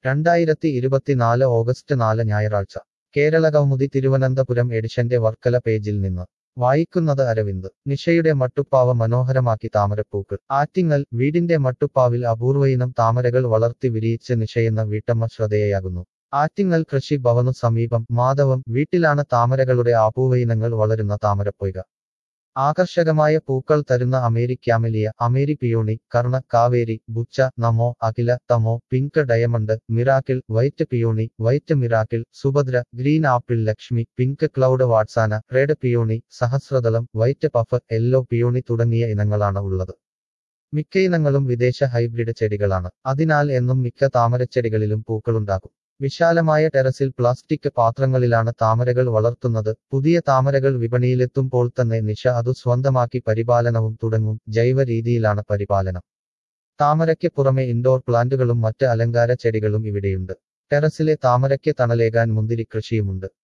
രണ്ടായിരത്തി ഇരുപത്തിനാല് ഓഗസ്റ്റ് നാല് ഞായറാഴ്ച കേരള കൗമുദി തിരുവനന്തപുരം എഡിഷന്റെ വർക്കല പേജിൽ നിന്ന് വായിക്കുന്നത് അരവിന്ദ് നിഷയുടെ മട്ടുപ്പാവ് മനോഹരമാക്കി താമരപ്പൂക്കൾ ആറ്റിങ്ങൽ വീടിന്റെ മട്ടുപ്പാവിൽ അപൂർവയിനം താമരകൾ വളർത്തി വിരിയിച്ച് നിഷയെന്ന വീട്ടമ്മ ശ്രദ്ധേയയാകുന്നു ആറ്റിങ്ങൽ കൃഷി ഭവനു സമീപം മാധവം വീട്ടിലാണ് താമരകളുടെ അപൂർവയിനങ്ങൾ വളരുന്ന താമരപ്പൊയ്ക ആകർഷകമായ പൂക്കൾ തരുന്ന അമേരിക്കാമലിയ അമേരി പിയോണി കർണ കാവേരി ബുച്ച നമോ അഖില തമോ pink diamond miracle white peony white miracle Subhadra green apple Lakshmi pink cloud വാട്സാന red peony Sahasradalam white puff yellow peony തുടങ്ങിയ ഇനങ്ങളാണ് ഉള്ളത് മിക്ക ഇനങ്ങളും വിദേശ ഹൈബ്രിഡ് ചെടികളാണ് അതിനാൽ എന്നും മിക്ക താമരച്ചെടികളിലും പൂക്കളുണ്ടാകും വിശാലമായ ടെറസിൽ പ്ലാസ്റ്റിക് പാത്രങ്ങളിലാണ് താമരകൾ വളർത്തുന്നത് പുതിയ താമരകൾ വിപണിയിലെത്തുമ്പോൾ തന്നെ നിശ അതു സ്വന്തമാക്കി പരിപാലനവും തുടങ്ങും ജൈവ രീതിയിലാണ് പരിപാലനം താമരയ്ക്ക് പുറമെ ഇൻഡോർ പ്ലാന്റുകളും മറ്റ് അലങ്കാര ചെടികളും ഇവിടെയുണ്ട് ടെറസിലെ താമരയ്ക്ക് തണലേകാൻ മുന്തിരി കൃഷിയുമുണ്ട്